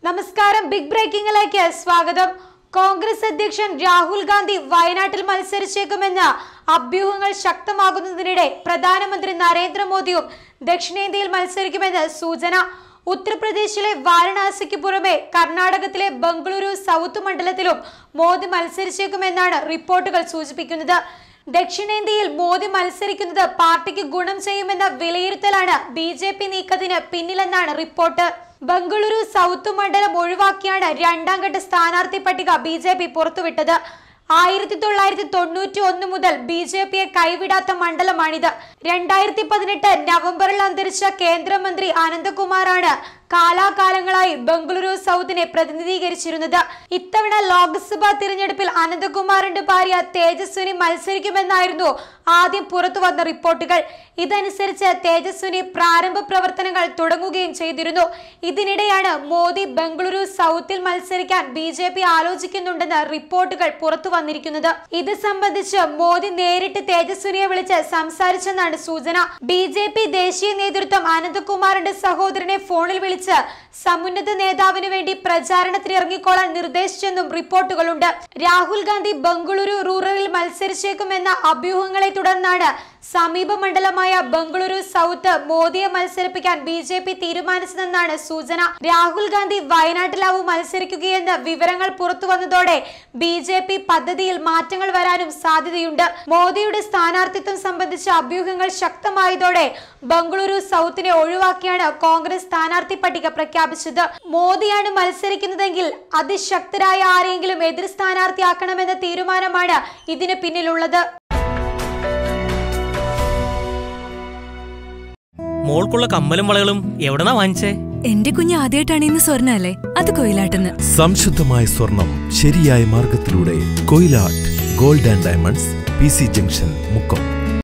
നമസ്കാരം ബിഗ് ബ്രേക്കിംഗിലേക്ക് സ്വാഗതം കോൺഗ്രസ് അധ്യക്ഷൻ രാഹുൽ ഗാന്ധി വയനാട്ടിൽ മത്സരിച്ചേക്കുമെന്ന അഭ്യൂഹങ്ങൾ ശക്തമാകുന്നതിനിടെ പ്രധാനമന്ത്രി നരേന്ദ്രമോദിയും ദക്ഷിണേന്ത്യയിൽ മത്സരിക്കുമെന്ന് സൂചന ഉത്തർപ്രദേശിലെ വാരണാസിക്ക് പുറമെ കർണാടകത്തിലെ ബംഗളൂരു സൗത്ത് മണ്ഡലത്തിലും മോദി മത്സരിച്ചേക്കുമെന്നാണ് റിപ്പോർട്ടുകൾ സൂചിപ്പിക്കുന്നത് ദക്ഷിണേന്ത്യയിൽ മോദി മത്സരിക്കുന്നത് പാർട്ടിക്ക് ഗുണം ചെയ്യുമെന്ന വിലയിരുത്തലാണ് ബി ജെ പി നീക്കത്തിന് പിന്നിലെന്നാണ് റിപ്പോർട്ട് ബംഗളൂരു സൗത്ത് മണ്ഡലം ഒഴിവാക്കിയാണ് രണ്ടാം ഘട്ട സ്ഥാനാർത്ഥി പട്ടിക ബി ജെ പി പുറത്തുവിട്ടത് ആയിരത്തി തൊള്ളായിരത്തി തൊണ്ണൂറ്റി ഒന്ന് മുതൽ ബി ജെ പിയെ കൈവിടാത്ത മണ്ഡലമാണിത് രണ്ടായിരത്തി പതിനെട്ട് നവംബറിൽ അന്തരിച്ച കേന്ദ്രമന്ത്രി അനന്തകുമാറാണ് കാലാകാലങ്ങളായി ബംഗളൂരു സൗത്തിനെ പ്രതിനിധീകരിച്ചിരുന്നത് ഇത്തവണ ലോക്സഭാ തിരഞ്ഞെടുപ്പിൽ അനന്തകുമാറിന്റെ ഭാര്യ തേജസ്വിനി മത്സരിക്കുമെന്നായിരുന്നു ആദ്യം പുറത്തു വന്ന റിപ്പോർട്ടുകൾ ഇതനുസരിച്ച് തേജസ്വിനി പ്രാരംഭ പ്രവർത്തനങ്ങൾ തുടങ്ങുകയും ചെയ്തിരുന്നു ഇതിനിടെയാണ് മോദി ബംഗളൂരു സൗത്തിൽ മത്സരിക്കാൻ ബി ജെ പി ആലോചിക്കുന്നുണ്ടെന്ന് റിപ്പോർട്ടുകൾ പുറത്തു വന്നിരിക്കുന്നത് ഇത് സംബന്ധിച്ച് മോദി നേരിട്ട് തേജസ്വിനിയെ വിളിച്ച് സംസാരിച്ചെന്നാണ് സൂചന ബി ജെ പി ദേശീയ നേതൃത്വം അനന്തകുമാറിന്റെ സഹോദരനെ ഫോണിൽ വിളിച്ച് സമുന്നത നേതാവിന് വേണ്ടി പ്രചാരണത്തിന് ഇറങ്ങിക്കോളാൻ നിർദ്ദേശിച്ചെന്നും റിപ്പോർട്ടുകളുണ്ട് രാഹുൽ ഗാന്ധി ബംഗളൂരു റൂറലിൽ മത്സരിച്ചേക്കുമെന്ന അഭ്യൂഹങ്ങളെ തുടർന്നാണ് സമീപ മണ്ഡലമായ ബംഗളൂരു സൗത്ത് മോദിയെ മത്സരിപ്പിക്കാൻ ബി ജെ പി തീരുമാനിച്ചതെന്നാണ് സൂചന രാഹുൽ ഗാന്ധി വയനാട്ടിലാവും മത്സരിക്കുകയെന്ന് വിവരങ്ങൾ പുറത്തു വന്നതോടെ ബി ജെ പി പദ്ധതിയിൽ മാറ്റങ്ങൾ വരാനും സാധ്യതയുണ്ട് മോദിയുടെ സ്ഥാനാർത്ഥിത്വം സംബന്ധിച്ച അഭ്യൂഹങ്ങൾ ശക്തമായതോടെ ബംഗളൂരു സൗത്തിനെ ഒഴിവാക്കിയാണ് കോൺഗ്രസ് സ്ഥാനാർത്ഥി പട്ടിക പ്രഖ്യാപിച്ചത് മോദിയാണ് മത്സരിക്കുന്നതെങ്കിൽ അതിശക്തരായ ആരെങ്കിലും എതിർ സ്ഥാനാർത്ഥിയാക്കണമെന്ന തീരുമാനമാണ് ഇതിന് പിന്നിലുള്ളത് മോൾക്കുള്ള കമ്മലും വളകളും എവിടെന്നാ വാങ്ങിച്ചേ എന്റെ കുഞ്ഞ് ആദ്യമായിട്ടാണ് ഇന്ന് സ്വർണ്ണ അല്ലേ അത് കൊയിലാട്ടെന്ന് സംശുദ്ധമായ സ്വർണം ശരിയായ മാർഗത്തിലൂടെ Koyilatt gold and diamonds P C junction Mukkam